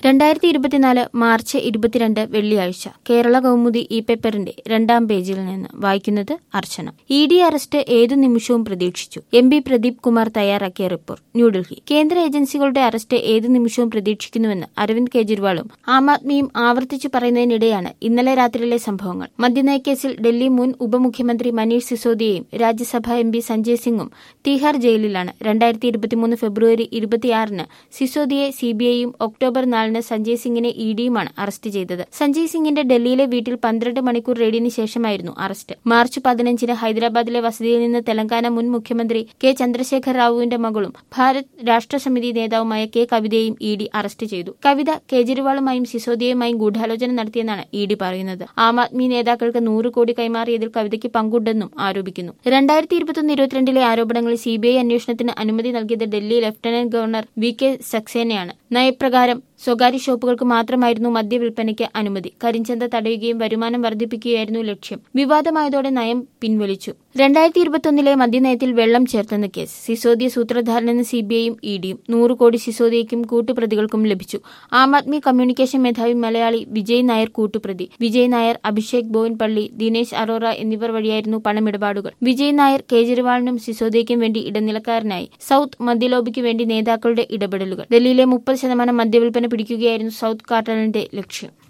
രണ്ടായിരത്തി ഇരുപത്തിനാല് മാർച്ച് ഇരുപത്തിരണ്ട് വെള്ളിയാഴ്ച കേരള കൗമുദി ഇ പേപ്പറിന്റെ രണ്ടാം പേജിൽ നിന്ന് വായിക്കുന്നത് അർച്ചന ഇ ഡി അറസ്റ്റ് ഏതു നിമിഷവും പ്രതീക്ഷിച്ചു എം പി പ്രദീപ് കുമാർ തയ്യാറാക്കിയ റിപ്പോർട്ട് ന്യൂഡൽഹി കേന്ദ്ര ഏജൻസികളുടെ അറസ്റ്റ് ഏതു നിമിഷവും പ്രതീക്ഷിക്കുന്നുവെന്ന് അരവിന്ദ് കെജ്രിവാളും ആം ആദ്മിയും ആവർത്തിച്ചു പറയുന്നതിനിടെയാണ് ഇന്നലെ രാത്രിയിലെ സംഭവങ്ങൾ മദ്യനയക്കേസിൽ ഡൽഹി മുൻ ഉപമുഖ്യമന്ത്രി മനീഷ് സിസോദിയയും രാജ്യസഭാ എം പി സഞ്ജയ് സിംഗും തീഹാർ ജയിലിലാണ് രണ്ടായിരത്തി ഇരുപത്തിമൂന്ന് ഫെബ്രുവരി ഇരുപത്തിയാറിന് സിസോദിയെ സിബിഐയും ഒക്ടോബർ നാലിന് സഞ്ജയ് സിംഗിനെ ഇ ഡിയുമാണ് അറസ്റ്റ് ചെയ്തത് സഞ്ജയ് സിംഗിന്റെ ഡൽഹിയിലെ വീട്ടിൽ പന്ത്രണ്ട് മണിക്കൂർ റെയ്ഡിന് ശേഷമായിരുന്നു അറസ്റ്റ് മാർച്ച് പതിനഞ്ചിന് ഹൈദരാബാദിലെ വസതിയിൽ നിന്ന് തെലങ്കാന മുൻ മുഖ്യമന്ത്രി കെ ചന്ദ്രശേഖർ റാവുവിന്റെ മകളും ഭാരത് രാഷ്ട്രസമിതി നേതാവുമായ കെ കവിതയും ഇ ഡി അറസ്റ്റ് ചെയ്തു കവിത കേജ്രിവാളുമായും സിസോദിയയുമായും ഗൂഢാലോചന നടത്തിയെന്നാണ് ഇ ഡി പറയുന്നത് ആം ആദ്മി നേതാക്കൾക്ക് നൂറ് കോടി കൈമാറിയതിൽ കവിതയ്ക്ക് പങ്കുണ്ടെന്നും ആരോപിക്കുന്നു രണ്ടായിരത്തി ഇരുപത്തൊന്ന് ഇരുപത്തിരണ്ടിലെ ആരോപണങ്ങളിൽ സിബിഐ അന്വേഷണത്തിന് അനുമതി നൽകിയത് Delhi lieutenant governor V K സക്സേനയാണ് നയപ്രകാരം സ്വകാര്യ ഷോപ്പുകൾക്ക് മാത്രമായിരുന്നു മദ്യവിൽപ്പനയ്ക്ക് അനുമതി കരിഞ്ചന്ത തടയുകയും വരുമാനം വർദ്ധിപ്പിക്കുകയായിരുന്നു ലക്ഷ്യം വിവാദമായതോടെ നയം പിൻവലിച്ചു രണ്ടായിരത്തി ഇരുപത്തൊന്നിലെ മദ്യനയത്തിൽ വെള്ളം ചേർത്തെന്ന കേസ് സിസോദിയ സൂത്രധാരനെന്ന് സിബിഐയും ഇ ഡിയും നൂറ് കോടി സിസോദിയയ്ക്കും കൂട്ടുപ്രതികൾക്കും ലഭിച്ചു ആം ആദ്മി കമ്മ്യൂണിക്കേഷൻ മേധാവി മലയാളി വിജയ് നായർ കൂട്ടുപ്രതി വിജയ് നായർ അഭിഷേക് ബോവൻപള്ളി ദിനേശ് അറോറ എന്നിവർ വഴിയായിരുന്നു പണമിടപാടുകൾ വിജയ് നായർ കേജ്രിവാളിനും സിസോദിയയ്ക്കും വേണ്ടി ഇടനിലക്കാരനായി സൌത്ത് മദ്യലോബിക്ക് വേണ്ടി നേതാക്കളുടെ ഇടപെടലുകൾ ഡൽഹിയിലെ മുപ്പത് ശതമാനം മദ്യവിൽപ്പന പിടിക്കുകയായിരുന്നു സൌത്ത് കാർട്ടലിന്റെ ലക്ഷ്യം